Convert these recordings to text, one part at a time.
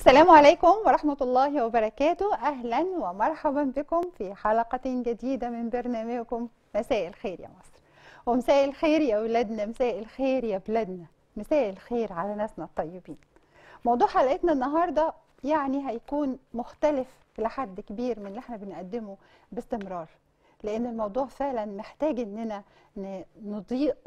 السلام عليكم ورحمة الله وبركاته أهلا ومرحبا بكم في حلقة جديدة من برنامجكم مساء الخير يا مصر ومساء الخير يا أولادنا مساء الخير يا بلادنا مساء الخير على ناسنا الطيبين موضوع حلقتنا النهاردة يعني هيكون مختلف لحد كبير من اللي احنا بنقدمه باستمرار لأن الموضوع فعلا محتاج إننا نضيء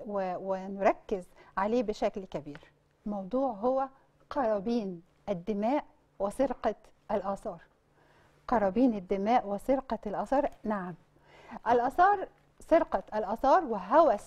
ونركز عليه بشكل كبير الموضوع هو قرابين الدماء وسرقة الآثار قرابين الدماء وسرقة الآثار نعم الآثار سرقة الآثار وهوس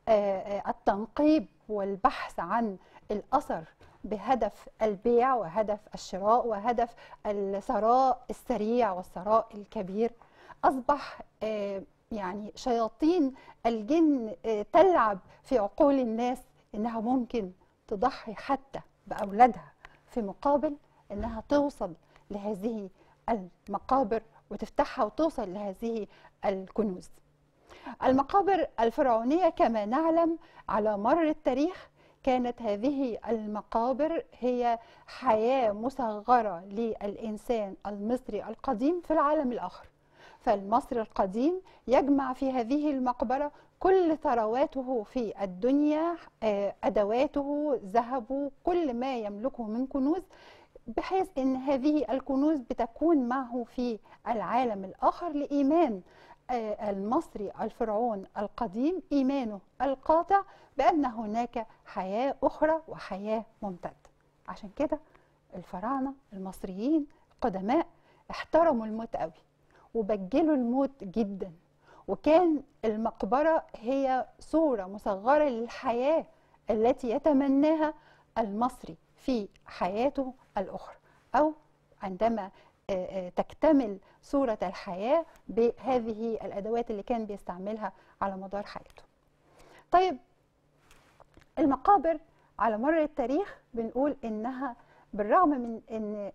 التنقيب والبحث عن الأثر بهدف البيع وهدف الشراء وهدف الثراء السريع والثراء الكبير أصبح يعني شياطين الجن تلعب في عقول الناس إنها ممكن تضحي حتى بأولادها في مقابل انها توصل لهذه المقابر وتفتحها وتوصل لهذه الكنوز. المقابر الفرعونيه كما نعلم على مر التاريخ كانت هذه المقابر هي حياه مصغره للانسان المصري القديم في العالم الاخر. فالمصري القديم يجمع في هذه المقبره كل ثرواته في الدنيا ادواته ذهبه كل ما يملكه من كنوز بحيث ان هذه الكنوز بتكون معه في العالم الاخر لايمان المصري الفرعون القديم ايمانه القاطع بان هناك حياه اخرى وحياه ممتده عشان كده الفراعنه المصريين القدماء احترموا الموت قوي وبجلوا الموت جدا وكان المقبرة هي صورة مصغرة للحياة التي يتمناها المصري في حياته الأخرى أو عندما تكتمل صورة الحياة بهذه الأدوات اللي كان بيستعملها على مدار حياته طيب المقابر على مر التاريخ بنقول إنها بالرغم من ان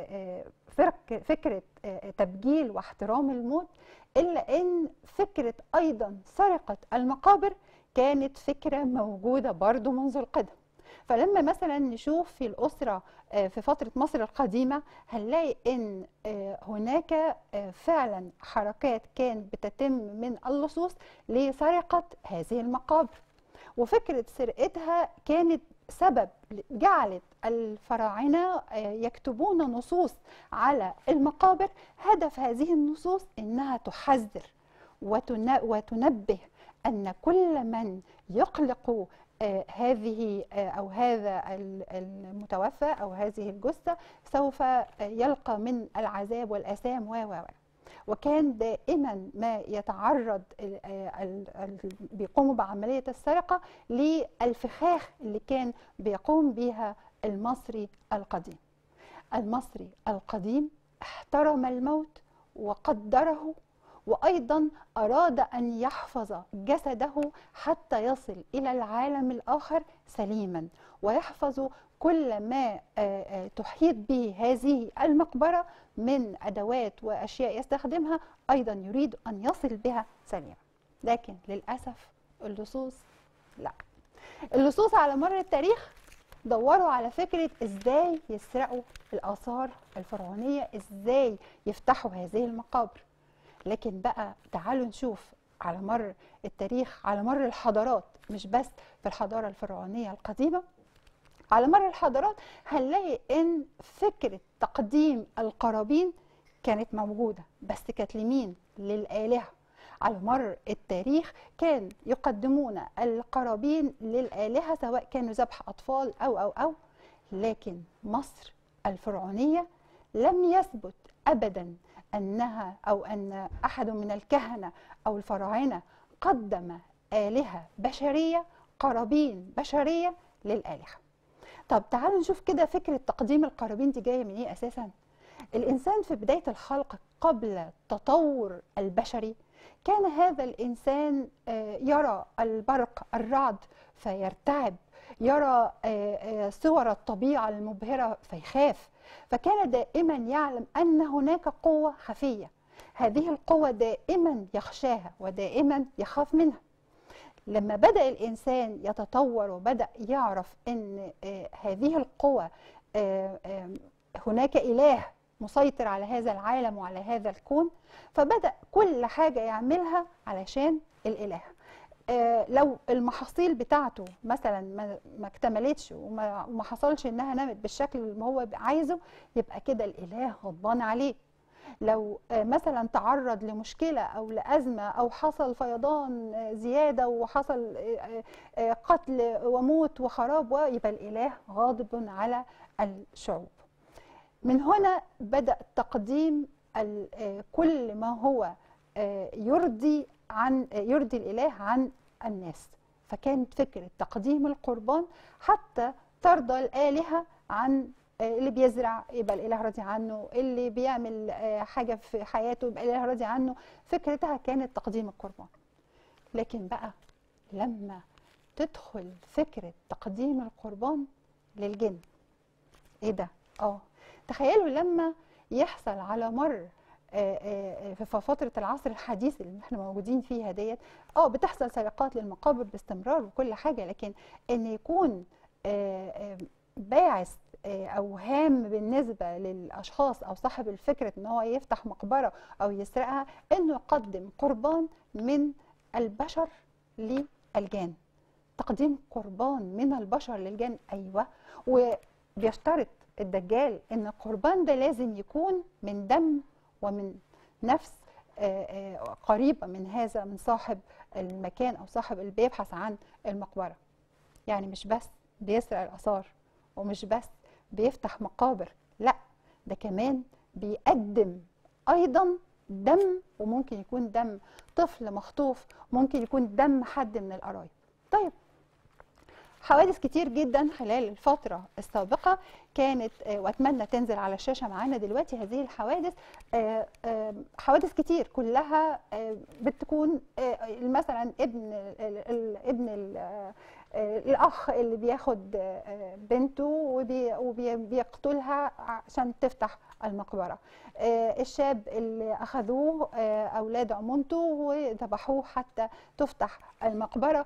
فكره تبجيل واحترام الموت الا ان فكره ايضا سرقه المقابر كانت فكره موجوده برضو منذ القدم فلما مثلا نشوف في الاسره في فتره مصر القديمه هنلاقي ان هناك فعلا حركات كانت بتتم من اللصوص لسرقه هذه المقابر وفكره سرقتها كانت سبب جعلت الفراعنه يكتبون نصوص على المقابر هدف هذه النصوص انها تحذر وتنبه ان كل من يقلق هذه او هذا المتوفى او هذه الجثه سوف يلقى من العذاب والاثام و و وكان دائما ما يتعرض بيقوموا بعملية السرقة للفخاخ اللي كان بيقوم بها المصري القديم المصري القديم احترم الموت وقدره وأيضا أراد أن يحفظ جسده حتى يصل إلى العالم الآخر سليما ويحفظ كل ما تحيط به هذه المقبرة من أدوات وأشياء يستخدمها أيضا يريد أن يصل بها سليما لكن للأسف اللصوص لا اللصوص على مر التاريخ دوروا على فكرة إزاي يسرقوا الآثار الفرعونية إزاي يفتحوا هذه المقابر لكن بقى تعالوا نشوف على مر التاريخ على مر الحضارات مش بس في الحضارة الفرعونية القديمة على مر الحضارات هنلاقي ان فكره تقديم القرابين كانت موجوده بس كانت لمين للالهه على مر التاريخ كان يقدمون القرابين للالهه سواء كانوا ذبح اطفال او او او لكن مصر الفرعونيه لم يثبت ابدا انها او ان احد من الكهنه او الفراعنه قدم الهه بشريه قرابين بشريه للالهه طب تعالوا نشوف كده فكرة تقديم القرابين دي جاية من ايه اساسا الانسان في بداية الخلق قبل التطور البشري كان هذا الانسان يرى البرق الرعد فيرتعب يرى صور الطبيعة المبهرة فيخاف فكان دائما يعلم ان هناك قوة خفية هذه القوة دائما يخشاها ودائما يخاف منها لما بدأ الإنسان يتطور وبدأ يعرف أن هذه القوى هناك اله مسيطر على هذا العالم وعلى هذا الكون فبدا كل حاجه يعملها علشان الاله آه، لو المحاصيل بتاعته مثلا ما ما اكتملتش وما وما حصلش انها نمت بالشكل اللي هو عايزه يبقى كده الاله غضبان عليه لو آه، مثلا تعرض لمشكله او لازمه او حصل فيضان آه، زياده وحصل آه، آه، قتل وموت وخراب يبقى الاله غاضب على الشعوب من هنا بدا تقديم ال- آه، كل ما هو آه، يرضي عن آه، يرضي الاله عن الناس فكانت فكره تقديم القربان حتى ترضى الالهه عن آه، اللي بيزرع يبقى الاله راضي عنه اللي بيعمل آه، حاجه في حياته يبقى الاله راضي عنه فكرتها كانت تقديم القربان لكن بقى لما تدخل فكره تقديم القربان للجن ايه ده اه تخيلوا لما يحصل على مر آه، آه، في فترة العصر الحديث اللي احنا موجودين فيها ديت اه بتحصل سرقات للمقابر باستمرار وكل حاجة لكن ان يكون آه، آه، باعث آه، او هام بالنسبة للاشخاص او صاحب الفكرة ان هو يفتح مقبرة او يسرقها انه يقدم قربان من البشر للجان تقديم قربان من البشر للجن ايوه وبيشترط الدجال ان القربان ده لازم يكون من دم ومن نفس آه، آه، قريبه من هذا من صاحب المكان او صاحب اللي بيبحث عن المقبره يعني مش بس بيسرق الاثار ومش بس بيفتح مقابر لا ده كمان بيقدم ايضا دم وممكن يكون دم طفل مخطوف ممكن يكون دم حد من القرايب طيب حوادث كتير جدا خلال الفترة السابقة كانت آه، واتمنى تنزل على الشاشة معانا دلوقتي هذه الحوادث آه، آه، حوادث كتير كلها آه، بتكون آه، مثلا ابن ال- ال- ابن ال- آه، آه، الاخ اللي بياخد آه، بنته وبي- وبيقتلها عشان تفتح المقبره آه، الشاب اللي اخذوه آه، اولاد عمونته وذبحوه حتى تفتح المقبره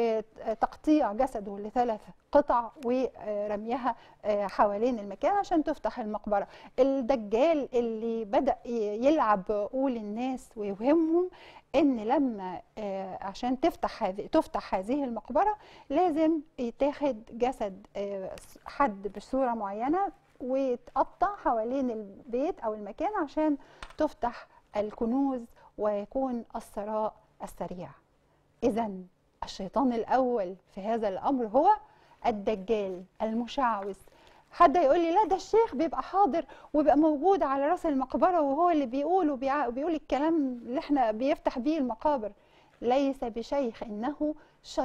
وتقطيع جسده لثلاث قطع ورميها آه، حوالين المكان عشان تفتح المقبره الدجال اللي بدا ي- يلعب بعقول الناس ويوهمهم ان لما آه، عشان تفتح هذه تفتح هذه المقبره لازم يتاخد جسد آه، حد بصوره معينه ويتقطع حوالين البيت او المكان عشان تفتح الكنوز ويكون الثراء السريع اذا الشيطان الاول في هذا الامر هو الدجال المشعوذ حد يقول لي لا ده الشيخ بيبقى حاضر وبيبقى موجود على راس المقبره وهو اللي بيقول وبيع- وبيقول الكلام اللي احنا بيفتح بيه المقابر ليس بشيخ انه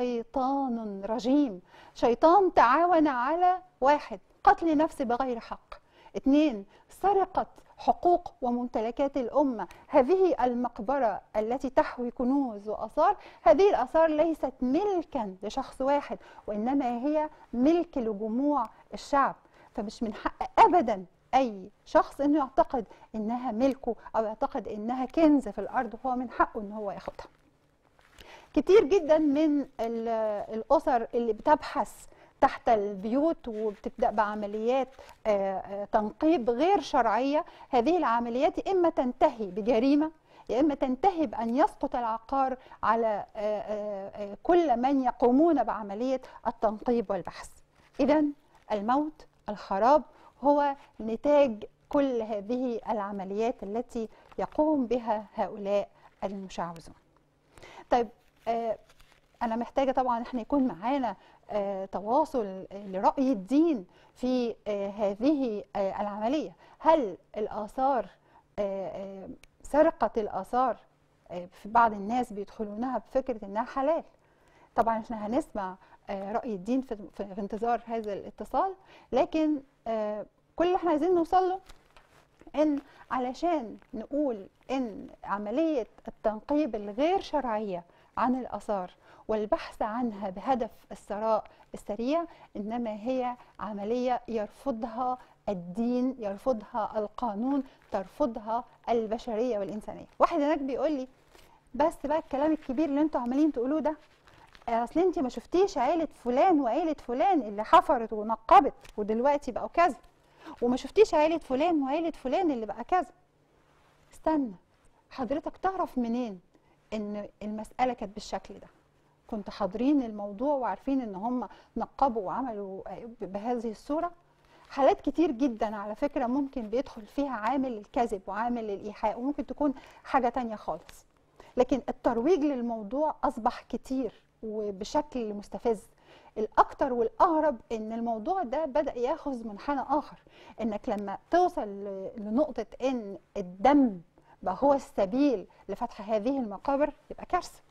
شيطان رجيم شيطان تعاون على واحد قتل نفس بغير حق اثنين سرقة حقوق وممتلكات الأمة هذه المقبرة التي تحوي كنوز وآثار هذه الآثار ليست ملكا لشخص واحد وإنما هي ملك لجموع الشعب فمش من حق أبدا أي شخص إنه يعتقد إنها ملكه أو يعتقد إنها كنز في الأرض وهو من حقه إن هو ياخدها كتير جدا من ال- الأسر اللي بتبحث تحت البيوت وبتبدأ بعمليات آه، آه، تنقيب غير شرعية هذه العمليات يا إما تنتهي بجريمة يا إما تنتهي بأن يسقط العقار على آه، آه، آه، كل من يقومون بعملية التنقيب والبحث إذا الموت الخراب هو نتاج كل هذه العمليات التي يقوم بها هؤلاء المشعوذون طيب آه، انا محتاجه طبعا احنا يكون معانا آه، تواصل آه، لراي الدين في آه، هذه آه، العمليه هل الاثار آه، آه، سرقه الاثار آه، في بعض الناس بيدخلونها بفكره انها حلال طبعا احنا هنسمع آه، راي الدين في في- في انتظار هذا الاتصال لكن آه، كل اللي احنا عايزين نوصل له ان علشان نقول ان عمليه التنقيب الغير شرعيه عن الاثار والبحث عنها بهدف الثراء السريع انما هي عمليه يرفضها الدين يرفضها القانون ترفضها البشريه والانسانيه واحد هناك بيقول لي بس بقى الكلام الكبير اللي انتوا عمالين تقولوه ده اصل انت ما شفتيش عيله فلان وعيله فلان اللي حفرت ونقبت ودلوقتي بقوا كذا وما شفتيش عيله فلان وعيله فلان اللي بقى كذا استنى حضرتك تعرف منين ان المساله كانت بالشكل ده كنت حاضرين الموضوع وعارفين ان هم نقبوا وعملوا بهذه الصوره حالات كتير جدا على فكره ممكن بيدخل فيها عامل الكذب وعامل الايحاء وممكن تكون حاجه تانية خالص لكن الترويج للموضوع اصبح كتير وبشكل مستفز الاكتر والاغرب ان الموضوع ده بدا ياخذ منحنى اخر انك لما توصل لنقطه ان الدم بقى هو السبيل لفتح هذه المقابر يبقى كارثه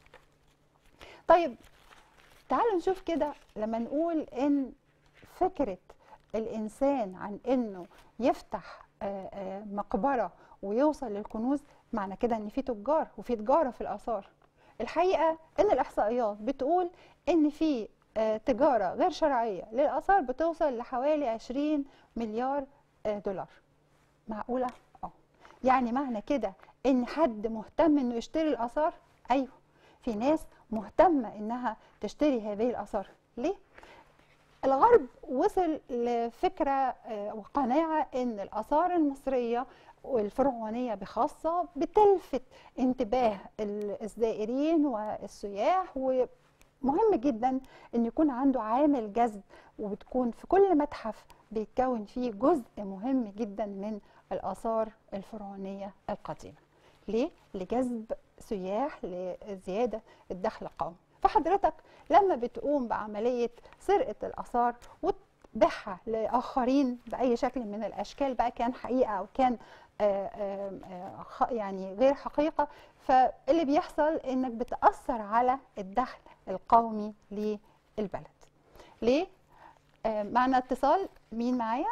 طيب تعالوا نشوف كده لما نقول ان فكره الانسان عن انه يفتح مقبره ويوصل للكنوز معنى كده ان في تجار وفي تجاره في الاثار الحقيقه ان الاحصائيات بتقول ان في تجاره غير شرعيه للاثار بتوصل لحوالي 20 مليار دولار معقوله اه يعني معنى كده ان حد مهتم انه يشتري الاثار ايوه في ناس مهتمه انها تشتري هذه الاثار ليه الغرب وصل لفكره وقناعه ان الاثار المصريه والفرعونيه بخاصه بتلفت انتباه الزائرين والسياح ومهم جدا ان يكون عنده عامل جذب وبتكون في كل متحف بيتكون فيه جزء مهم جدا من الاثار الفرعونيه القديمه ليه لجذب سياح لزياده الدخل القومي فحضرتك لما بتقوم بعمليه سرقه الاثار وتبيعها لاخرين باي شكل من الاشكال بقى كان حقيقه او كان آآ آآ يعني غير حقيقه فاللي بيحصل انك بتاثر على الدخل القومي للبلد ليه معنا اتصال مين معايا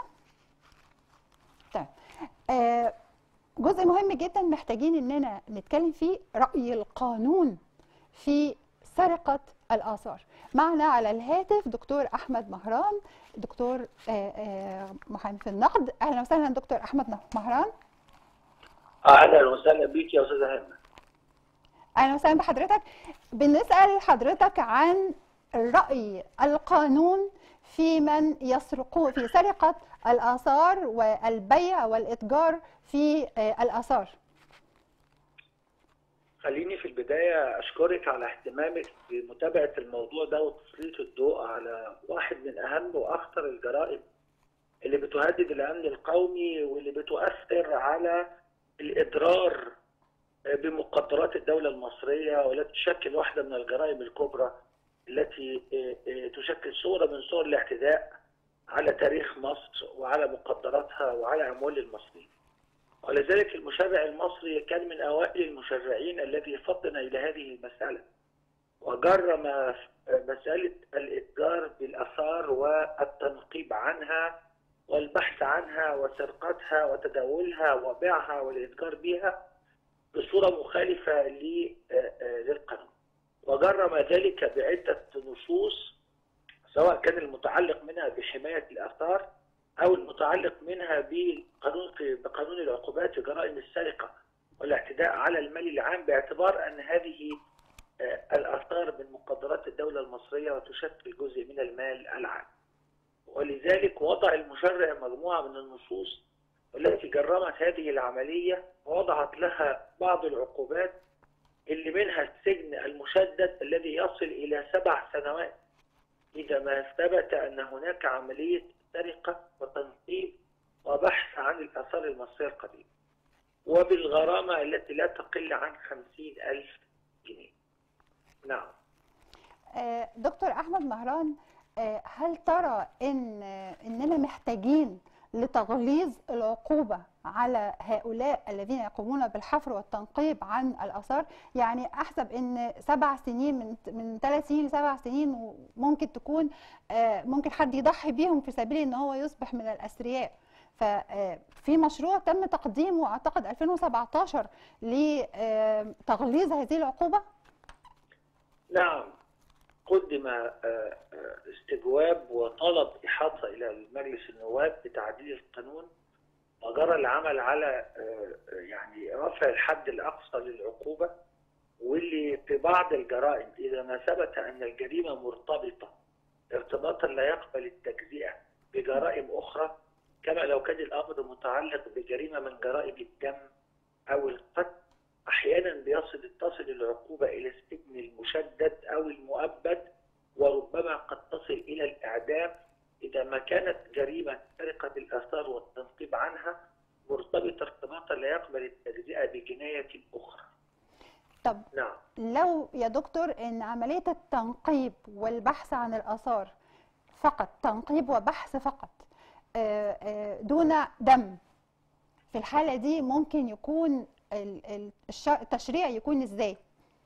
طيب جزء مهم جدا محتاجين اننا نتكلم فيه راي القانون في سرقه الاثار معنا على الهاتف دكتور احمد مهران دكتور محامي في النقد اهلا وسهلا دكتور احمد مهران اهلا وسهلا بيك يا استاذه هنا اهلا وسهلا بحضرتك بنسال حضرتك عن راي القانون في من يسرقون في سرقه الاثار والبيع والاتجار في الاثار خليني في البداية أشكرك على اهتمامك بمتابعة الموضوع ده وتسليط الضوء على واحد من أهم وأخطر الجرائم اللي بتهدد الأمن القومي واللي بتؤثر على الإضرار بمقدرات الدولة المصرية والتي تشكل واحدة من الجرائم الكبرى التي تشكل صورة من صور الاعتداء على تاريخ مصر وعلى مقدراتها وعلى أموال المصريين ولذلك المشرع المصري كان من أوائل المشرعين الذي فطن إلى هذه المسألة وجرم مسألة الإتجار بالآثار والتنقيب عنها والبحث عنها وسرقتها وتداولها وبيعها والإتجار بها بصورة مخالفة للقانون وجرم ذلك بعدة نصوص سواء كان المتعلق منها بحماية الآثار أو المتعلق منها بقانون بقانون العقوبات في جرائم السرقة والاعتداء على المال العام باعتبار أن هذه الآثار من مقدرات الدولة المصرية وتشكل جزء من المال العام ولذلك وضع المشرع مجموعة من النصوص التي جرمت هذه العملية ووضعت لها بعض العقوبات اللي منها السجن المشدد الذي يصل إلى سبع سنوات إذا ما ثبت أن هناك عملية سرقة وتنقيب وبحث عن الآثار المصرية القديمة وبالغرامة التي لا تقل عن خمسين ألف جنيه نعم دكتور أحمد مهران هل ترى إن إننا محتاجين لتغليظ العقوبة على هؤلاء الذين يقومون بالحفر والتنقيب عن الآثار يعني أحسب أن سبع سنين من من ثلاث سنين لسبع سنين ممكن تكون ممكن حد يضحي بيهم في سبيل أن هو يصبح من الأثرياء ففي مشروع تم تقديمه أعتقد 2017 لتغليظ هذه العقوبة نعم قدم استجواب وطلب إحاطة إلى مجلس النواب بتعديل القانون وجرى العمل على يعني رفع الحد الأقصى للعقوبة واللي في بعض الجرائم إذا ما ثبت أن الجريمة مرتبطة ارتباطا لا يقبل التجزئة بجرائم أخرى كما لو كان الامر متعلق بجريمه من جرائم الدم او القتل احيانا بيصل تصل العقوبه الى السجن المشدد او المؤبد وربما قد تصل الى الاعدام اذا ما كانت جريمه سرقه الاثار والتنقيب عنها مرتبطه ارتباطا لا يقبل التجزئه بجنايه اخرى. طب نعم لو يا دكتور ان عمليه التنقيب والبحث عن الاثار فقط تنقيب وبحث فقط آه، آه، دون دم في الحاله دي ممكن يكون ال- ال- الش- التشريع يكون ازاي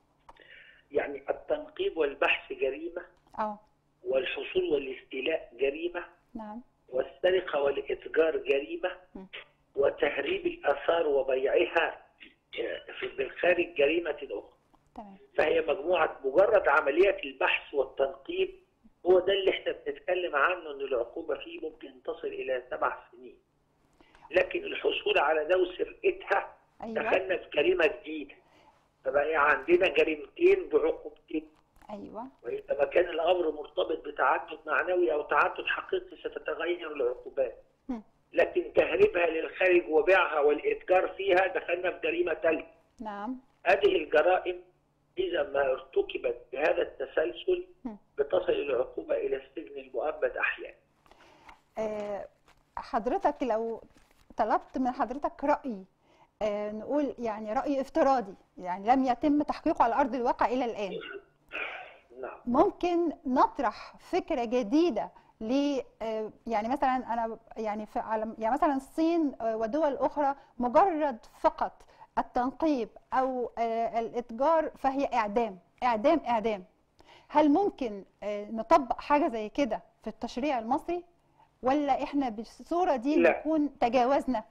يعني التنقيب والبحث جريمه اه والحصول والاستيلاء جريمه نعم والسرقة والإتجار جريمة م. وتهريب الآثار وبيعها في بالخارج جريمة أخرى تمام فهي مجموعة مجرد عملية البحث والتنقيب هو ده اللي احنا بنتكلم عنه ان العقوبة فيه ممكن تصل إلى سبع سنين لكن الحصول على ده وسرقتها ايوه دخلنا في جريمة جديدة فبقى عندنا جريمتين بعقوبتين ايوه وإذا ما كان الأمر مرتبط بتعدد معنوي أو تعدد حقيقي ستتغير العقوبات م. لكن تهريبها للخارج وبيعها والإتجار فيها دخلنا في جريمة تالية نعم هذه الجرائم إذا ما ارتكبت بهذا التسلسل م. بتصل العقوبة إلى السجن المؤبد أحيانا آه، حضرتك لو طلبت من حضرتك رأي آه، نقول يعني رأي افتراضي يعني لم يتم تحقيقه على أرض الواقع إلى الآن نعم ممكن نطرح فكرة جديدة ل آه، يعني مثلا أنا يعني في على يعني مثلا الصين آه، ودول أخرى مجرد فقط التنقيب أو آه، الإتجار فهي إعدام إعدام إعدام هل ممكن آه، نطبق حاجة زي كده في التشريع المصري ولا إحنا بالصورة دي لا. نكون تجاوزنا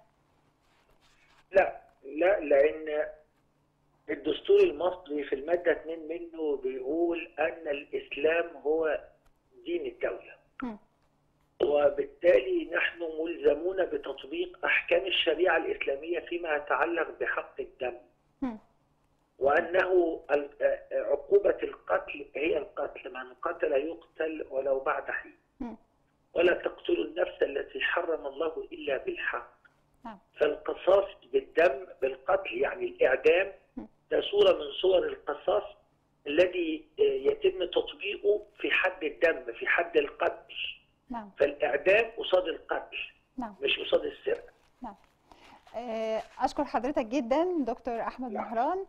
لا لا لأن الدستور المصري في المادة 2 منه بيقول أن الإسلام هو دين الدولة مم. وبالتالي نحن ملزمون بتطبيق أحكام الشريعة الإسلامية فيما يتعلق بحق الدم مم. وأنه ال- عقوبة القتل هي القتل من قتل يقتل ولو بعد حين مم. ولا تقتلوا النفس التي حرم الله إلا بالحق نعم. فالقصاص بالدم بالقتل يعني الإعدام م. ده صورة من صور القصاص الذي آه، يتم تطبيقه في حد الدم في حد القتل نعم فالإعدام قصاد القتل نعم مش قصاد السرقة آه، أشكر حضرتك جدا دكتور أحمد نعم. مهران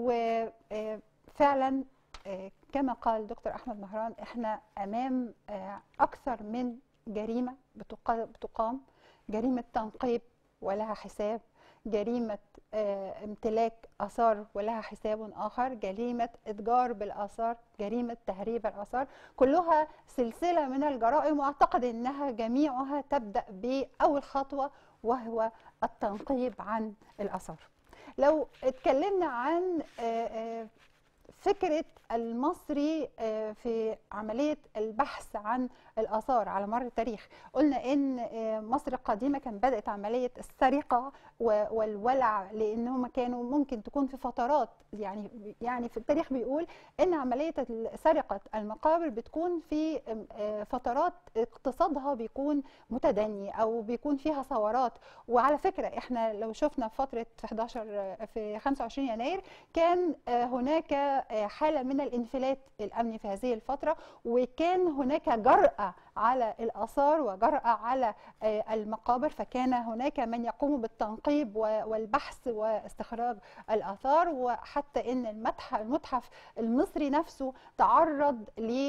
وفعلا كما قال دكتور أحمد مهران إحنا أمام آه، أكثر من جريمة بتق- بتقام جريمة تنقيب ولها حساب جريمة آه، امتلاك آثار ولها حساب آخر جريمة إتجار بالآثار جريمة تهريب الآثار كلها سلسلة من الجرائم وأعتقد أنها جميعها تبدأ بأول خطوة وهو التنقيب عن الآثار لو اتكلمنا عن آه، آه، فكرة المصري آه، في عملية البحث عن الآثار على مر التاريخ قلنا إن آه، مصر القديمة كان بدأت عملية السرقة و- والولع لأنهم كانوا ممكن تكون في فترات يعني يعني في التاريخ بيقول إن عملية سرقة المقابر بتكون في آه، فترات اقتصادها بيكون متدني أو بيكون فيها ثورات وعلى فكرة إحنا لو شفنا في فترة في 11 آه، في 25 يناير كان آه، هناك آه، حالة من الانفلات الأمني في هذه الفترة وكان هناك جرأة على الآثار وجرأة على آه، المقابر فكان هناك من يقوم بالتنقيب و- والبحث واستخراج الآثار وحتى إن المتحف المتحف المصري نفسه تعرض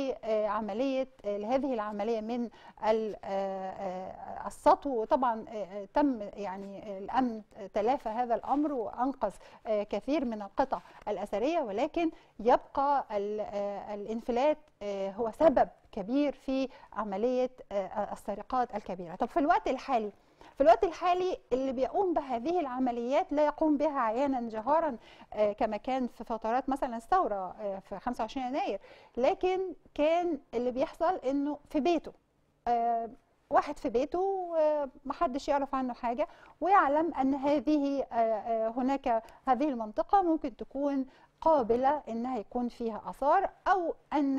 لعملية لهذه العملية من ال- آه، آه، السطو وطبعا آه، تم يعني الأمن تلافى هذا الأمر وأنقذ آه، كثير من القطع الأثرية ولكن يبقى ال- آه، الانفلات آه، هو سبب كبير في عملية آه، السرقات الكبيرة طب في الوقت الحالي في الوقت الحالي اللي بيقوم بهذه العمليات لا يقوم بها عيانا جهارا آه، كما كان في فترات مثلا الثورة آه، في 25 يناير لكن كان اللي بيحصل انه في بيته آه، واحد في بيته آه، محدش يعرف عنه حاجة ويعلم أن هذه آه، آه، هناك هذه المنطقة ممكن تكون قابلة أنها يكون فيها آثار أو أن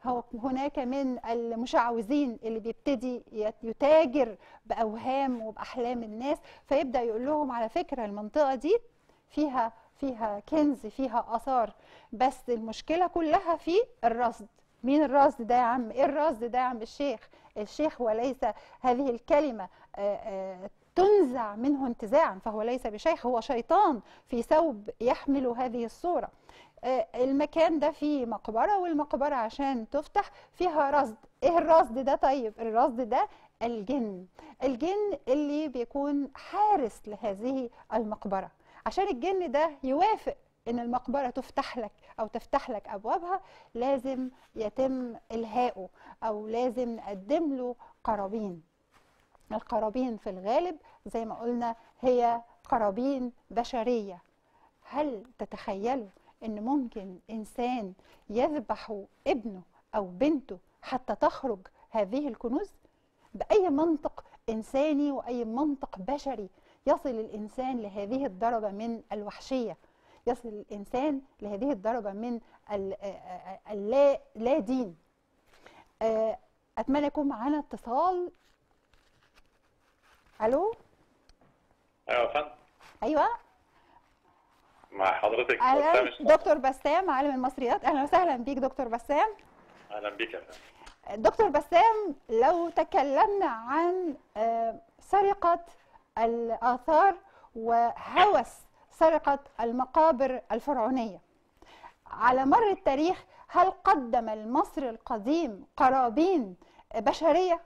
هو هناك من المشعوذين اللي بيبتدي يت- يتاجر باوهام وباحلام الناس فيبدا يقول لهم على فكره المنطقه دي فيها فيها كنز فيها اثار بس المشكله كلها في الرصد مين الرصد ده يا عم ايه الرصد ده يا عم الشيخ الشيخ وليس هذه الكلمه آه، آه، تنزع منه انتزاعا فهو ليس بشيخ هو شيطان في ثوب يحمل هذه الصوره آه، المكان ده فيه مقبره والمقبره عشان تفتح فيها رصد ايه الرصد ده طيب الرصد ده الجن الجن اللي بيكون حارس لهذه المقبره عشان الجن ده يوافق ان المقبره تفتح لك او تفتح لك ابوابها لازم يتم الهائه او لازم نقدم له قرابين القرابين في الغالب زي ما قلنا هي قرابين بشريه هل تتخيلوا ان ممكن انسان يذبح ابنه او بنته حتى تخرج هذه الكنوز باي منطق انساني واي منطق بشري يصل الانسان لهذه الدرجه من الوحشيه يصل الانسان لهذه الدرجه من ال- آه، آه، اللا لا دين آه، اتمنى يكون معانا اتصال الو ايوه يا فندم ايوه مع حضرتك بسام اهلا الشاطر. دكتور بسام عالم المصريات اهلا وسهلا بيك دكتور بسام اهلا بيك يا فندم دكتور بسام لو تكلمنا عن آه، سرقة الآثار وهوس سرقة المقابر الفرعونية على مر التاريخ هل قدم المصري القديم قرابين بشرية؟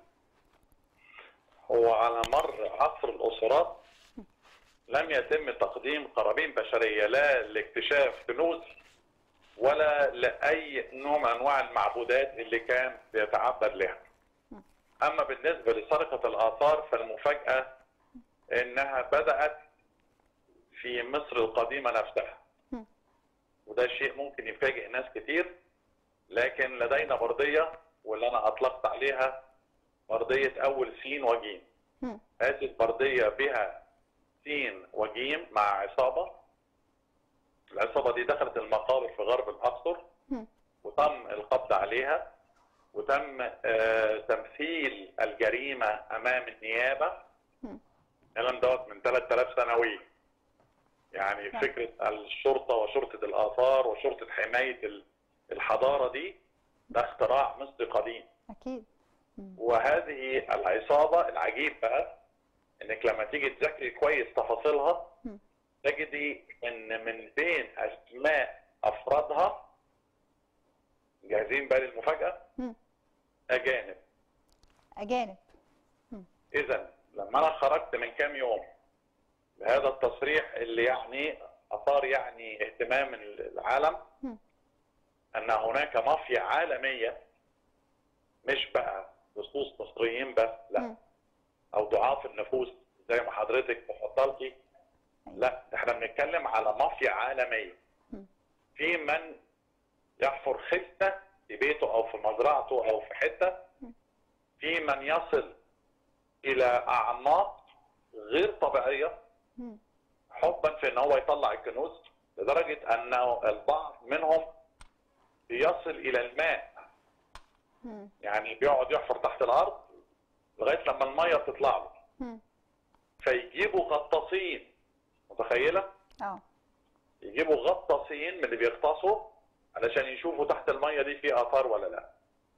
هو على مر عصر الاسرات لم يتم تقديم قرابين بشريه لا لاكتشاف كنوز ولا لاي نوع من انواع المعبودات اللي كان بيتعبد لها. اما بالنسبه لسرقه الاثار فالمفاجاه انها بدات في مصر القديمه نفسها. وده شيء ممكن يفاجئ ناس كتير لكن لدينا برديه واللي انا اطلقت عليها برديه اول سين وجيم. مم. هذه البرديه بها سين وجيم مع عصابه العصابه دي دخلت المقابر في غرب الاقصر مم. وتم القبض عليها وتم آه، تمثيل الجريمه امام النيابه مم. الكلام دوت من 3000 سنوي يعني نعم. فكره الشرطه وشرطه الاثار وشرطه حمايه ال- الحضاره دي ده اختراع مصري قديم أكيد مم. وهذه العصابة العجيب بقى انك لما تيجي تذاكري كويس تفاصيلها مم. تجدي ان من بين اسماء افرادها جاهزين بقى للمفاجأة مم. اجانب أجانب اذا لما انا خرجت من كام يوم بهذا التصريح اللي يعني اثار يعني اهتمام العالم مم. ان هناك مافيا عالمية مش بقى لصوص مصريين بس لا مم. او ضعاف النفوس زي ما حضرتك تفضلتي لا احنا بنتكلم على مافيا عالميه مم. في من يحفر خزنه في بيته او في مزرعته او في حته في من يصل الى اعماق غير طبيعيه مم. حبا في ان هو يطلع الكنوز لدرجه انه البعض منهم بيصل الى الماء مم. يعني بيقعد يحفر تحت الارض لغايه لما الميه تطلع له مم. فيجيبوا غطاسين متخيله؟ اه يجيبوا غطاسين من اللي بيغطسوا علشان يشوفوا تحت الميه دي في اثار ولا لا.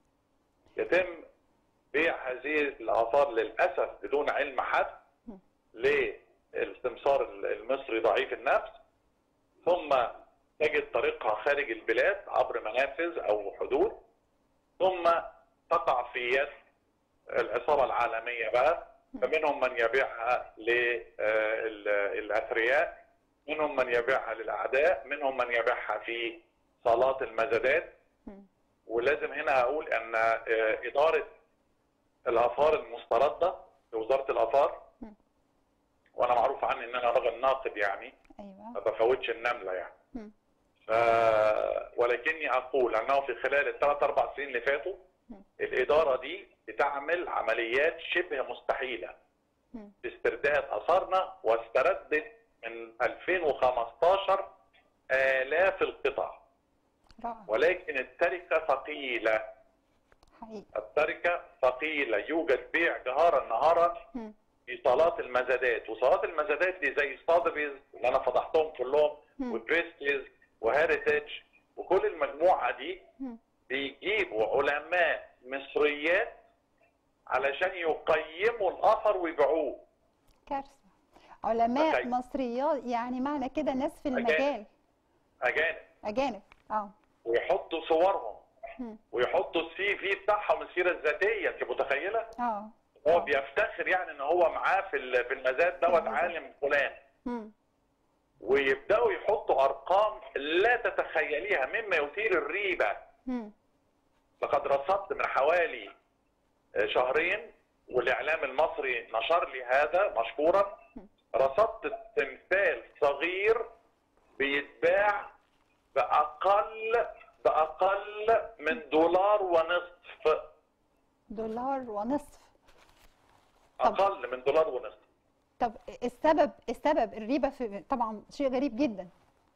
يتم بيع هذه الاثار للاسف بدون علم حد م. للسمسار المصري ضعيف النفس ثم تجد طريقها خارج البلاد عبر منافذ او حدود ثم تقع في يد العصابه العالميه بقى فمنهم من يبيعها للاثرياء منهم من يبيعها للاعداء منهم من يبيعها في صالات المزادات مم. ولازم هنا اقول ان آه، اداره الاثار المسترده في وزاره الاثار مم. وانا معروف عني ان انا راجل ناقد يعني ما ايوه بفوتش النمله يعني مم. ف... ولكني اقول انه في خلال الثلاث اربع سنين اللي فاتوا مم. الاداره دي بتعمل عمليات شبه مستحيله مم. في استرداد اثارنا واستردت من 2015 الاف القطع رائع ولكن التركه ثقيله حقيقي التركه ثقيله يوجد بيع جهارا نهارا مم. في صالات المزادات وصالات المزادات دي زي ستادبيز اللي انا فضحتهم كلهم مم. وبريستيز وهيريتج وكل المجموعه دي مم. بيجيبوا علماء مصريات علشان يقيموا الاثر ويبيعوه كارثه علماء تخيل. مصريات يعني معنى كده ناس في أجانب. المجال اجانب اجانب اه ويحطوا صورهم مم. ويحطوا السي في بتاعهم السيره الذاتيه انت متخيله؟ اه هو بيفتخر يعني ان هو معاه في ال- في المزاد دوت المزاد. عالم فلان مم. ويبداوا يحطوا ارقام لا تتخيليها مما يثير الريبه مم. لقد رصدت من حوالي شهرين والاعلام المصري نشر لي هذا مشكورا رصدت تمثال صغير بيتباع باقل باقل من دولار ونصف دولار ونصف طب. اقل من دولار ونصف طب السبب السبب الريبه في طبعا شيء غريب جدا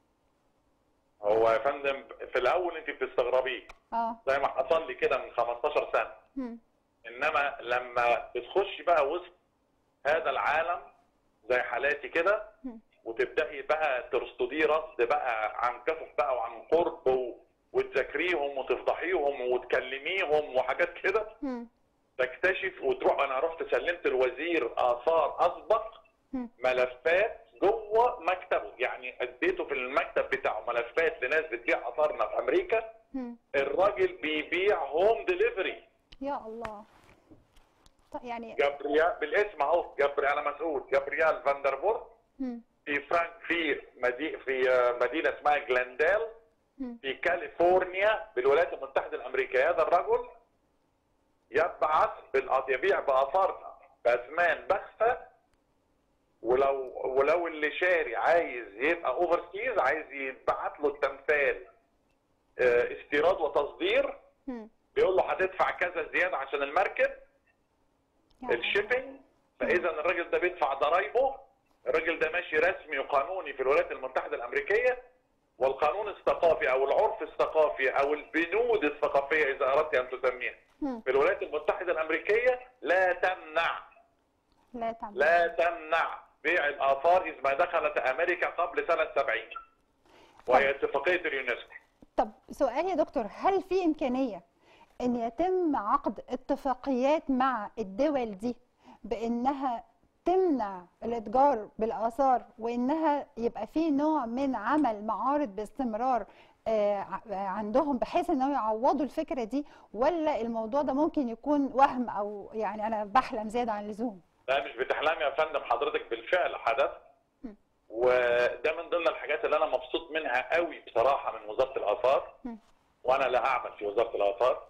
هو يا فندم في الاول انت بتستغربيه اه زي ما حصل لي كده من 15 سنه مم. انما لما بتخشي بقى وسط هذا العالم زي حالاتي كده مم. وتبداي بقى ترصديه رصد بقى عن قصص بقى وعن قرب و- وتذاكريهم وتفضحيهم وتكلميهم وحاجات كده مم. تكتشف وتروح انا رحت سلمت الوزير اثار اسبق مم. ملفات جوه مكتبه يعني اديته في المكتب بتاعه ملفات لناس بتبيع اثارنا في امريكا مم. الراجل بيبيع هوم ديليفري يا الله طيب يعني جابريال بالاسم اهو جابريال انا مسؤول جابريال فاندرفورت مم. في فرانك في مدي في آه، مدينه اسمها جلانديل مم. في كاليفورنيا بالولايات المتحده الامريكيه هذا الرجل يبعث بالأ- يبيع باثارنا باثمان بخسه ولو ولو اللي شاري عايز يبقى اوفرسيز عايز يتبعت له التمثال آه، استيراد وتصدير مم. بيقول له هتدفع كذا زياده عشان المركب يا الله. الشيبنج فاذا الراجل ده بيدفع ضرايبه الراجل ده ماشي رسمي وقانوني في الولايات المتحده الامريكيه والقانون الثقافي او العرف الثقافي او البنود الثقافيه اذا اردت ان تسميها مم. في الولايات المتحده الامريكيه لا تمنع لا تعمل لا تمنع بيع الاثار اذ ما دخلت امريكا قبل سنه 70 وهي اتفاقيه اليونسكو طب سؤال يا دكتور هل في إمكانية أن يتم عقد اتفاقيات مع الدول دي بأنها تمنع الإتجار بالآثار وأنها يبقى في نوع من عمل معارض باستمرار آه، ع- عندهم بحيث أنهم يعوضوا الفكرة دي ولا الموضوع ده ممكن يكون وهم أو يعني أنا بحلم زيادة عن اللزوم لا مش بتحلمي يا فندم حضرتك بالفعل حدث م. وده من ضمن الحاجات اللي انا مبسوط منها قوي بصراحه من وزاره الاثار م. وانا لا اعمل في وزاره الاثار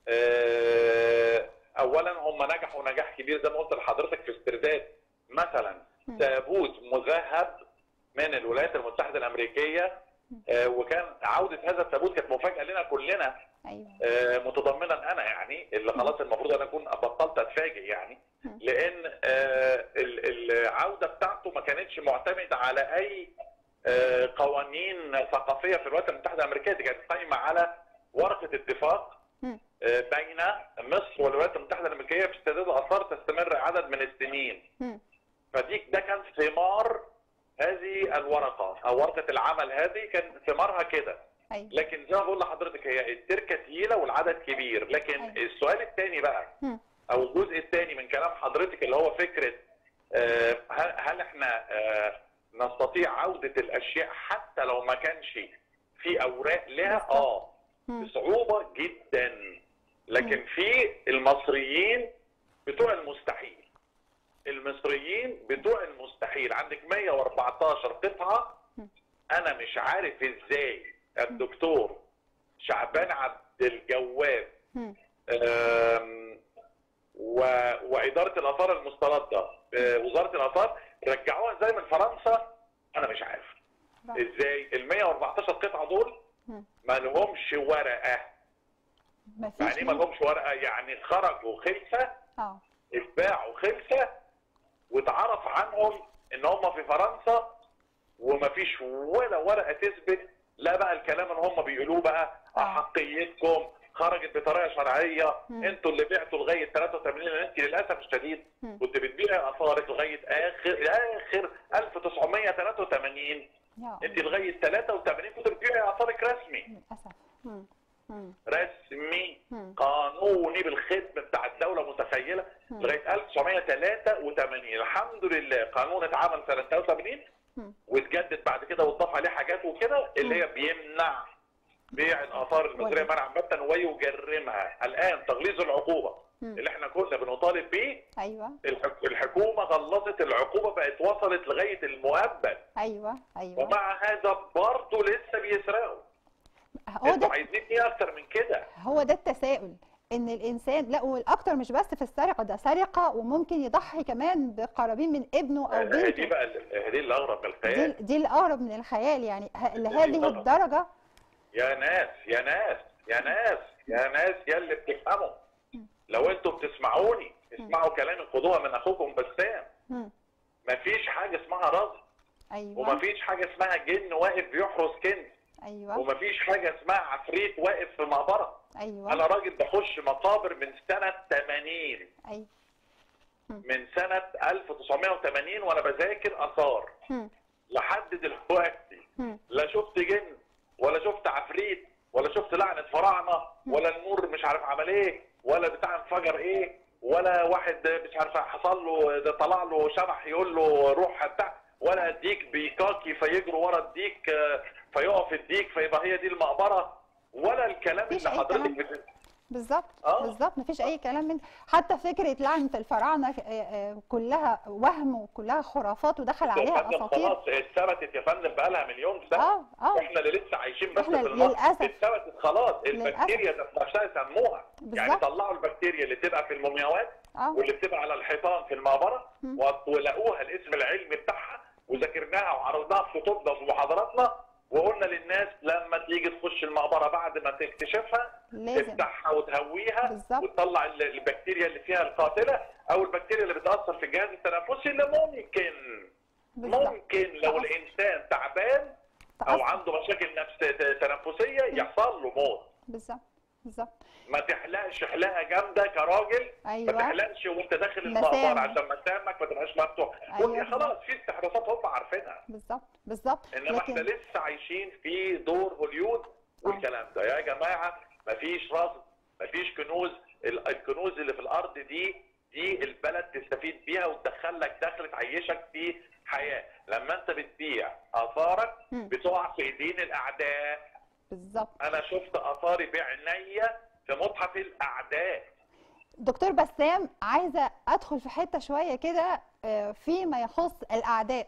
آه، اولا هم نجحوا نجاح كبير زي ما قلت لحضرتك في استرداد مثلا م. تابوت مذهب من الولايات المتحده الامريكيه آه، وكان عوده هذا التابوت كانت مفاجاه لنا كلنا أيوه آه، متضمنا انا يعني اللي خلاص المفروض انا اكون بطلت اتفاجئ يعني م. لان آه، ال- العوده بتاعته ما كانتش معتمده على اي آه، قوانين ثقافيه في الولايات المتحده الامريكيه دي كانت قايمه على ورقه اتفاق م. آه، بين مصر والولايات المتحده الامريكيه في استرداد اثار تستمر عدد من السنين م. فدي ده كان ثمار هذه الورقه او ورقه العمل هذه كان ثمارها كده أيوه لكن زي ما بقول لحضرتك هي التركه تقيله والعدد كبير لكن أيوة. السؤال الثاني بقى مم. او الجزء الثاني من كلام حضرتك اللي هو فكره آه، هل هل احنا آه، نستطيع عوده الاشياء حتى لو ما كانش في اوراق لها بالظبط. اه مم. بصعوبه جدا لكن في المصريين بتوع المستحيل المصريين بتوع المستحيل عندك 114 قطعه مم. انا مش عارف ازاي الدكتور شعبان عبد الجواد مم. آم، و... واداره الاثار المسترده آه، وزاره الاثار رجعوها ازاي من فرنسا انا مش عارف رائع. ازاي ال 114 قطعه دول مم. ما لهمش ورقه مفيش يعني ايه ما لهمش ورقه يعني خرجوا خلفه اه اتباعوا خلفه واتعرف عنهم ان هم في فرنسا ومفيش ولا ورقه تثبت لا بقى الكلام اللي هم بيقولوه بقى آه. احقيتكم خرجت بطريقه شرعيه مم. انتوا اللي بعتوا لغايه 83 لان انت للاسف الشديد مم. كنت بتبيعي اثارك لغايه اخر اخر 1983 يا انت الله لغايه 83 كنت بتبيعي اثارك رسمي للاسف مم. مم. رسمي مم. قانوني بالختم بتاع الدوله متخيله مم. لغايه 1983 الحمد لله قانون اتعمل سنه 83 مم. واتجدد بعد كده واتضاف عليه حاجات وكده اللي هي بيمنع بيع الاثار المصريه ولا. منعا باتا ويجرمها الان تغليظ العقوبه مم. اللي احنا كنا بنطالب بيه ايوه الحك- الحكومه غلظت العقوبه بقت وصلت لغايه المؤبد ايوه ايوه ومع هذا برضه لسه بيسرقوا هو ده انتوا عايزين ايه اكتر من كده هو ده التساؤل ان الانسان لا والاكتر مش بس في السرقه ده سرقه وممكن يضحي كمان بقرابين من ابنه او دي بنته بقى ال- دي اللي اغرب من دي الخيال دي الاقرب من الخيال يعني ه- دي لهذه طبعا. الدرجه يا ناس يا ناس يا ناس يا ناس يا اللي بتفهموا لو انتوا بتسمعوني اسمعوا كلامي خدوها من اخوكم بسام مم. مفيش حاجه اسمها رزق ايوه ومفيش حاجه اسمها جن واقف بيحرس كنز ايوه ومفيش حاجه اسمها عفريت واقف في مقبره ايوه انا راجل بخش مقابر من سنه 80 ايوه من سنه 1980 وانا بذاكر اثار مم. لحد دلوقتي مم. لا شفت جن ولا شفت عفريت ولا شفت لعنه فراعنه ولا النور مش عارف عمل ايه ولا بتاع انفجر ايه ولا واحد مش عارف حصل له ده طلع له شبح يقول له روح بتاع ولا الديك بيكاكي فيجروا ورا الديك آه، فيقف الديك فيبقى هي دي مفيش المقبره ولا الكلام اللي أي حضرتك كلام. بت... بالظبط آه. بالظبط مفيش اي كلام من حتى فكره لعنه الفراعنه آه، آه، كلها وهم وكلها خرافات ودخل يا عليها فندم اساطير خلاص اتثبتت يا فندم بقى لها مليون سنه اه اه احنا اللي لسه عايشين بس إحنا في المصر للأسف. اتثبتت خلاص للأسف. البكتيريا ذات نفسها سموها يعني بالظبط. طلعوا البكتيريا اللي بتبقى في المومياوات اه واللي بتبقى على الحيطان في المقبره مم. و- ولقوها الاسم العلمي بتاعها وذاكرناها وعرضناها في خطوبنا وفي محاضراتنا وقلنا للناس لما تيجي تخش المقبره بعد ما تكتشفها لازم تفتحها وتهويها بالظبط. وتطلع ال- البكتيريا اللي فيها القاتله او البكتيريا اللي بتاثر في الجهاز التنفسي اللي ممكن بالظبط ممكن لو تأثر. الانسان تعبان او تأثر. عنده مشاكل نفس تنفسيه يحصل له موت بالظبط بالظبط ما تحلقش حلاقه جامده كراجل ما ايوه تحلقش وانت داخل مسام. المقبره عشان مسامك ما تبقاش مفتوح أيوة ودي خلاص في استحداثات هم عارفينها بالظبط بالظبط انما احنا لكن لسه عايشين في دور هوليود والكلام ده يا جماعه مفيش رصد مفيش كنوز ال- الكنوز اللي في الارض دي دي البلد تستفيد بيها وتدخل لك دخل تعيشك في حياه لما انت بتبيع اثارك مم. بتقع في ايدين الاعداء بالظبط انا شفت اثاري بعينيا في متحف الاعداء دكتور بسام عايزه ادخل في حته شويه كده آه، فيما يخص الاعداء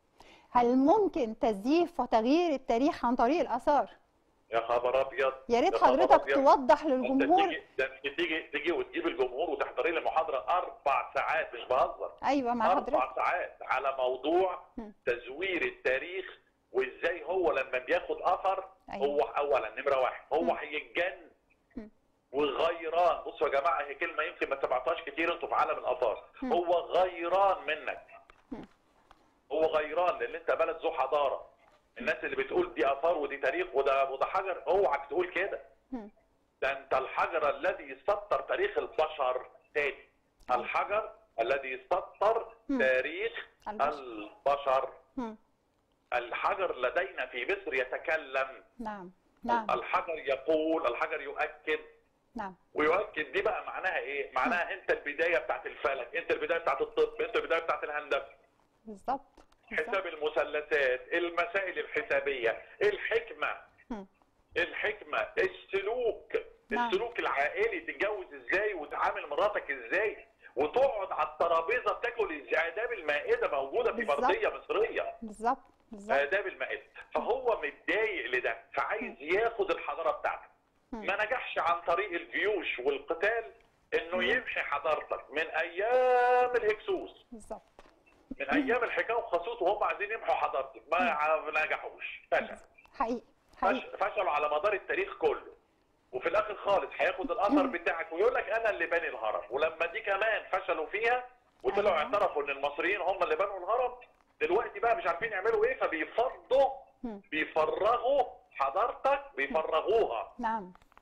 هل ممكن تزييف وتغيير التاريخ عن طريق الاثار يا خبر ابيض يا ريت يا خبر حضرتك أبيض. توضح انت للجمهور تيجي ده انت تيجي تيجي وتجيب الجمهور وتحضري لي محاضره اربع ساعات مش بهزر ايوه مع حضرتك اربع ساعات على موضوع مم. تزوير التاريخ وازاي هو لما بياخد اثر أيوة. هو اولا نمره واحد هو مم. هيتجن مم. وغيران بصوا يا جماعه هي كلمه يمكن ما سمعتوهاش كتير انتوا في عالم الاثار مم. هو غيران منك مم. هو غيران لان انت بلد ذو حضاره الناس اللي بتقول دي اثار ودي تاريخ وده وده حجر اوعك تقول كده مم. ده انت الحجر الذي يسطر تاريخ البشر تاني الحجر الذي يسطر مم. تاريخ البشر. البشر مم. الحجر لدينا في مصر يتكلم نعم نعم الحجر يقول الحجر يؤكد نعم ويؤكد دي بقى معناها ايه معناها انت البدايه بتاعت الفلك انت البدايه بتاعت الطب انت البدايه بتاعت الهندسه بالظبط بالظبط. حساب المثلثات المسائل الحسابيه الحكمه مم. الحكمه السلوك نعم. السلوك العائلي تتجوز ازاي وتعامل مراتك ازاي وتقعد على الترابيزه بتاكل ازاي اداب المائده موجوده في بالظبط. برديه مصريه بالظبط بالظبط آداب المائدة فهو متضايق لده فعايز ياخد الحضارة بتاعته مم. ما نجحش عن طريق الجيوش والقتال انه مم. يمحي حضارتك من ايام الهكسوس بالظبط من ايام الحكايه وخصوص وهم عايزين يمحوا حضارتك ما ع- نجحوش فشل حقيقي حقيقي فش- فشلوا على مدار التاريخ كله وفي الاخر خالص هياخد الاثر بتاعك ويقول لك انا اللي باني الهرم ولما دي كمان فشلوا فيها وطلعوا أيوة. اعترفوا ان المصريين هم اللي بنوا الهرم دلوقتي بقى مش عارفين يعملوا ايه فبيفضوا مم. بيفرغوا حضارتك بيفرغوها نعم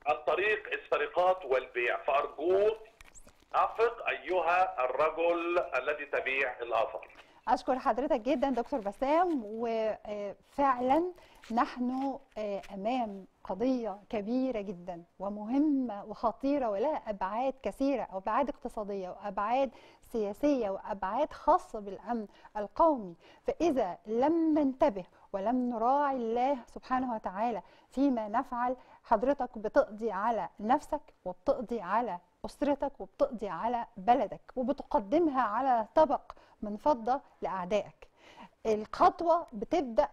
عن طريق السرقات والبيع فارجوك افق ايها الرجل الذي تبيع الاثر أشكر حضرتك جدا دكتور بسام وفعلا نحن آه، أمام قضية كبيرة جدا ومهمة وخطيرة ولها أبعاد كثيرة أبعاد اقتصادية وأبعاد سياسية وأبعاد خاصة بالأمن القومي فإذا لم ننتبه ولم نراعي الله سبحانه وتعالى فيما نفعل حضرتك بتقضي على نفسك وبتقضي على أسرتك وبتقضي على بلدك وبتقدمها على طبق من فضة لأعدائك الخطوة بتبدأ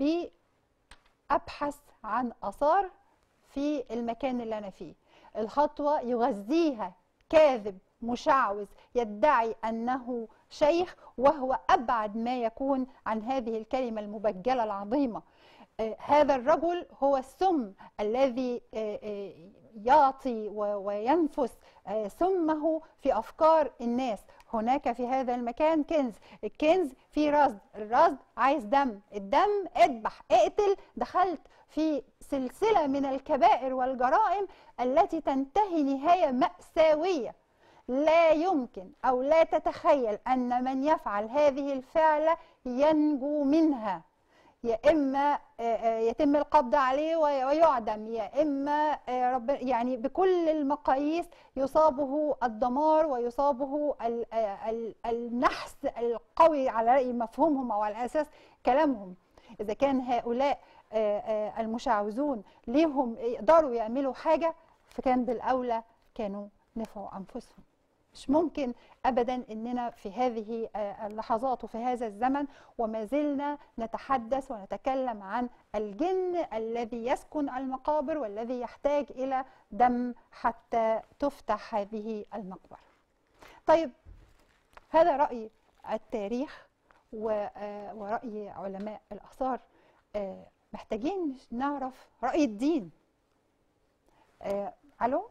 بأبحث عن آثار في المكان اللي أنا فيه الخطوة يغذيها كاذب مشعوذ يدعي أنه شيخ وهو أبعد ما يكون عن هذه الكلمة المبجلة العظيمة آه، هذا الرجل هو السم الذي آه، آه، يعطي و- وينفس آه، سمه في افكار الناس هناك في هذا المكان كنز الكنز فيه رصد الرصد عايز دم الدم اذبح اقتل دخلت في سلسله من الكبائر والجرائم التي تنتهي نهايه ماساويه لا يمكن او لا تتخيل ان من يفعل هذه الفعله ينجو منها يا اما آه، آه، يتم القبض عليه وي- ويعدم يا اما آه، رب يعني بكل المقاييس يصابه الدمار ويصابه ال- آه، ال- النحس القوي على راي مفهومهم او على اساس كلامهم اذا كان هؤلاء آه، آه، المشعوذون ليهم يقدروا يعملوا حاجه فكان بالاولى كانوا نفعوا انفسهم مش ممكن ابدا اننا في هذه آه، اللحظات وفي هذا الزمن وما زلنا نتحدث ونتكلم عن الجن الذي يسكن المقابر والذي يحتاج الى دم حتى تفتح هذه المقبره. طيب هذا راي التاريخ و- آه، وراي علماء الاثار آه، محتاجين نعرف راي الدين. آه، الو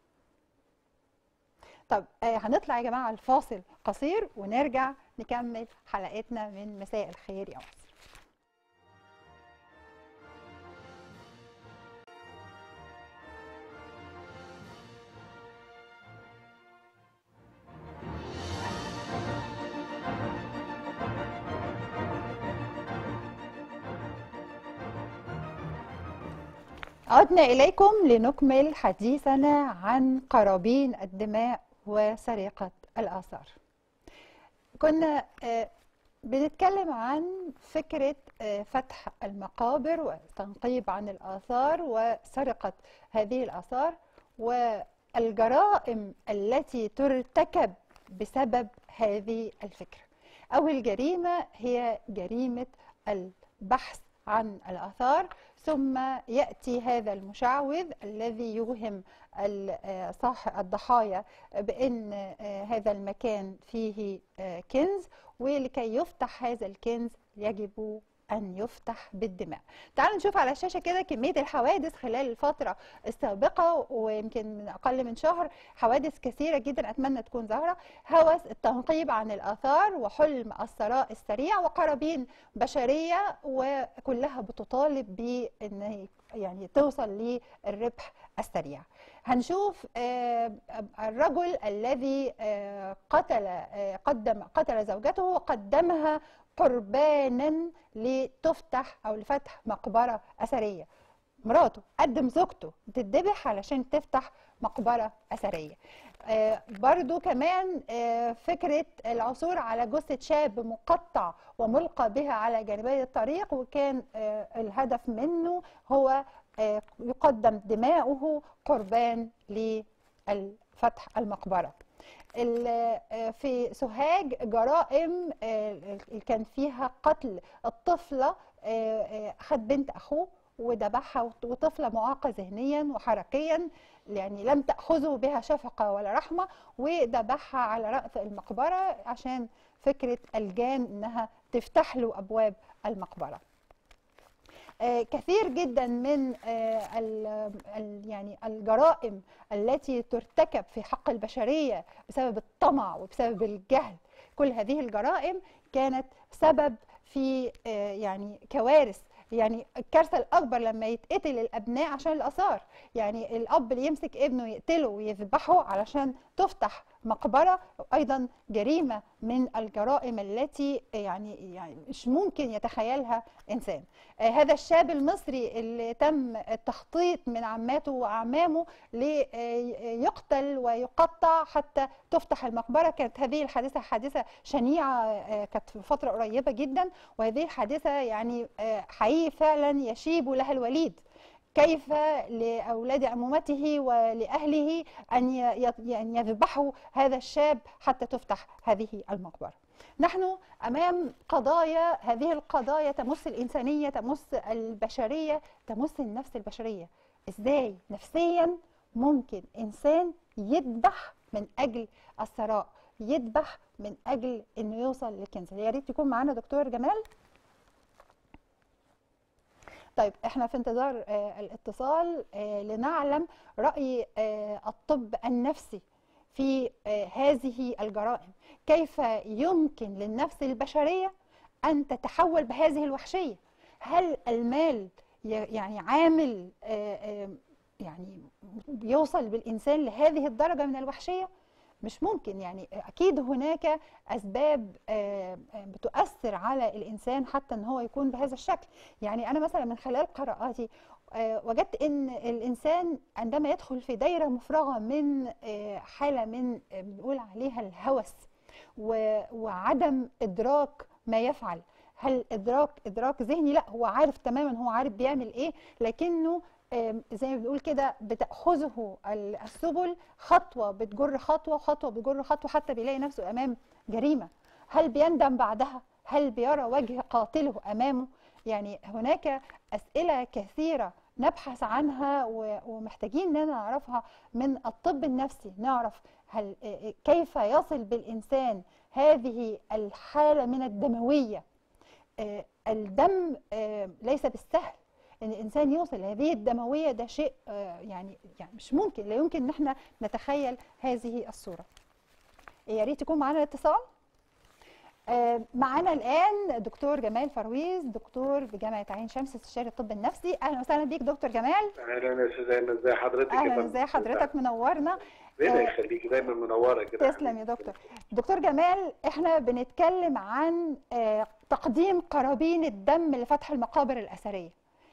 طب آه، هنطلع يا جماعه الفاصل قصير ونرجع نكمل حلقتنا من مساء الخير يا مصر عدنا إليكم لنكمل حديثنا عن قرابين الدماء وسرقة الآثار كنا آه، بنتكلم عن فكرة آه، فتح المقابر والتنقيب عن الآثار وسرقة هذه الآثار والجرائم التي ترتكب بسبب هذه الفكرة أول جريمة هي جريمة البحث عن الآثار ثم يأتي هذا المشعوذ الذي يوهم ال- آه، صاح الضحايا بأن آه، هذا المكان فيه آه، كنز ولكي يفتح هذا الكنز يجب أن يفتح بالدماء تعالوا نشوف على الشاشة كده كمية الحوادث خلال الفترة السابقة ويمكن من أقل من شهر حوادث كثيرة جدا أتمنى تكون ظاهرة هوس التنقيب عن الآثار وحلم الثراء السريع وقرابين بشرية وكلها بتطالب بأن يعني توصل للربح السريع هنشوف آه، الرجل الذي آه، قتل آه، قدم قتل زوجته وقدمها قربانا لتفتح او لفتح مقبره اثريه مراته قدم زوجته تتذبح علشان تفتح مقبره اثريه آه، برضو كمان آه، فكرة العثور على جثة شاب مقطع وملقى بها على جانبي الطريق وكان آه، الهدف منه هو آه، يقدم دماؤه قربان لفتح المقبرة ال- آه، في سوهاج جرائم آه، كان فيها قتل الطفلة آه، آه، خد بنت أخوه وذبحها وط- وطفلة معاقة ذهنيا وحركيا يعني لم تأخذه بها شفقة ولا رحمة وذبحها على رأس المقبرة عشان فكرة الجان إنها تفتح له أبواب المقبرة آه، كثير جدا من آه، ال- ال- يعني الجرائم التي ترتكب في حق البشريه بسبب الطمع وبسبب الجهل كل هذه الجرائم كانت سبب في آه، يعني كوارث يعني الكارثه الاكبر لما يتقتل الابناء عشان الاثار يعني الاب اللي يمسك ابنه يقتله ويذبحه علشان تفتح مقبره ايضا جريمه من الجرائم التي يعني يعني مش ممكن يتخيلها انسان آه هذا الشاب المصري اللي تم التخطيط من عماته واعمامه ليقتل ويقطع حتى تفتح المقبره كانت هذه الحادثه حادثه شنيعه آه كانت في فتره قريبه جدا وهذه الحادثه يعني آه حقيقي فعلا يشيب لها الوليد كيف لأولاد عمومته ولأهله أن يذبحوا هذا الشاب حتى تفتح هذه المقبرة نحن أمام قضايا هذه القضايا تمس الإنسانية تمس البشرية تمس النفس البشرية إزاي نفسيا ممكن إنسان يذبح من أجل الثراء يذبح من أجل أنه يوصل للكنز يا ريت يكون معانا دكتور جمال طيب احنا في انتظار آه الاتصال آه لنعلم راي آه الطب النفسي في هذه الجرائم كيف يمكن للنفس البشريه ان تتحول بهذه الوحشيه هل المال يعني عامل يعني يوصل بالانسان لهذه الدرجه من الوحشيه مش ممكن يعني اكيد هناك اسباب بتؤثر على الانسان حتى ان هو يكون بهذا الشكل يعني انا مثلا من خلال قراءاتي وجدت ان الانسان عندما يدخل في دايره مفرغه من حاله من بنقول عليها الهوس وعدم ادراك ما يفعل هل ادراك ادراك ذهني لا هو عارف تماما هو عارف بيعمل ايه لكنه زي ما بنقول كده بتاخذه السبل خطوه بتجر خطوه خطوه بتجر خطوه حتى بيلاقي نفسه امام جريمه هل بيندم بعدها هل بيرى وجه قاتله امامه يعني هناك اسئله كثيره نبحث عنها ومحتاجين اننا نعرفها من الطب النفسي نعرف هل كيف يصل بالانسان هذه الحاله من الدمويه الدم ليس بالسهل ان الانسان يوصل لهذه الدمويه ده شيء يعني يعني مش ممكن لا يمكن ان احنا نتخيل هذه الصوره يا ريت يكون معانا الاتصال معانا الان دكتور جمال فرويز دكتور بجامعه عين شمس استشاري الطب النفسي اهلا وسهلا بيك دكتور جمال اهلا يا استاذ ايمن ازي حضرتك اهلا ازي حضرتك منورنا ربنا يخليكي دايما منوره كده تسلم يا دكتور دكتور جمال احنا بنتكلم عن تقديم قرابين الدم لفتح المقابر الاثريه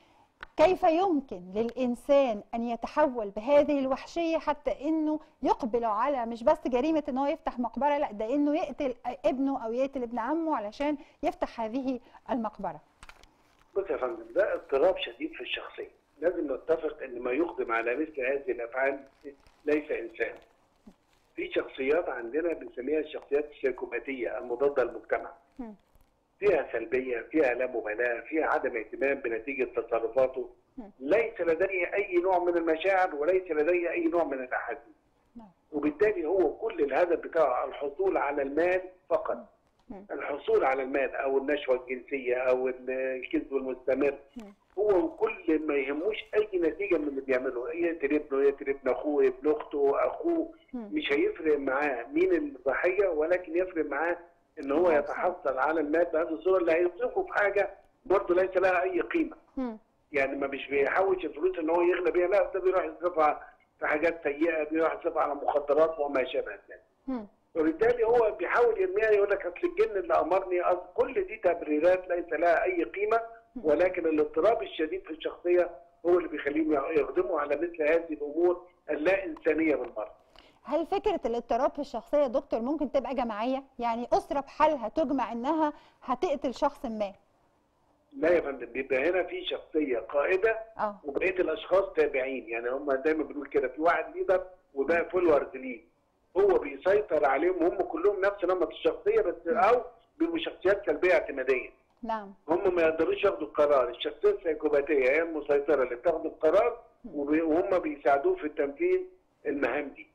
كيف يمكن للإنسان أن يتحول بهذه الوحشية حتى أنه يقبل على مش بس جريمة أنه يفتح مقبرة لا ده أنه يقتل ابنه أو يقتل ابن عمه علشان يفتح هذه المقبرة بص يا فندم ده اضطراب شديد في الشخصية لازم نتفق أن ما يقدم على مثل هذه الأفعال ليس إنسان في شخصيات عندنا بنسميها الشخصيات السيكوباتية المضادة للمجتمع فيها سلبيه، فيها لا مبالاه، فيها عدم اهتمام بنتيجه تصرفاته، ليس لديه اي نوع من المشاعر وليس لديه اي نوع من الاحاسيس. وبالتالي هو كل الهدف بتاعه الحصول على المال فقط. الحصول على المال او النشوه الجنسيه او الكذب المستمر هو كل ما يهموش اي نتيجه من اللي بيعمله يقتل ابنه يقتل ابن اخوه ابن اخته اخوه مش هيفرق معاه مين الضحيه ولكن يفرق معاه ان هو يتحصل على المال بهذه الصوره اللي هيصرفه في حاجه برضه ليس لها اي قيمه. يعني ما مش بيحوش الفلوس ان هو يغنى بيها لا ده بيروح يصرفها في حاجات سيئه بيروح يصرفها على مخدرات وما شابه ذلك. وبالتالي هو بيحاول يرميها يقول لك اصل الجن اللي امرني أصل كل دي تبريرات ليس لها اي قيمه ولكن الاضطراب الشديد في الشخصيه هو اللي بيخليهم يخدموا على مثل هذه الامور اللا انسانيه بالمره. هل فكرة الاضطراب في الشخصية يا دكتور ممكن تبقى جماعية؟ يعني أسرة بحالها تجمع إنها هتقتل شخص ما؟ لا يا فندم بيبقى هنا في شخصية قائدة اه وبقية الأشخاص تابعين يعني هم دايما بنقول كده في واحد ليدر وباقي فولورز ليه هو بيسيطر عليهم هم كلهم نفس نمط الشخصية بس أو بيبقوا شخصيات سلبية اعتمادية نعم هم ما يقدروش ياخدوا القرار الشخصية السيكوباتية هي المسيطرة اللي بتاخد القرار وبي- وهم بيساعدوه في التنفيذ المهام دي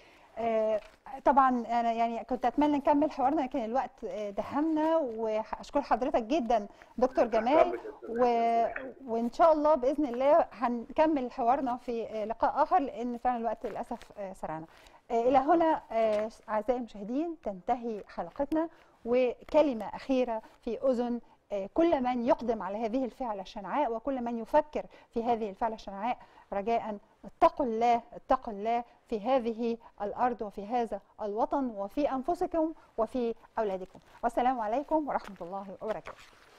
آه، طبعا انا يعني كنت اتمنى نكمل حوارنا لكن الوقت آه، دهمنا واشكر حضرتك جدا دكتور جمال و... وان شاء الله باذن الله هنكمل حوارنا في آه، لقاء اخر لان فعلا الوقت للاسف آه، سرعنا آه، الى هنا آه، اعزائي المشاهدين تنتهي حلقتنا وكلمه اخيره في اذن كل من يقدم على هذه الفعلة الشنعاء وكل من يفكر في هذه الفعلة الشنعاء رجاء اتقوا الله اتقوا الله في هذه الأرض وفي هذا الوطن وفي أنفسكم وفي أولادكم والسلام عليكم ورحمة الله وبركاته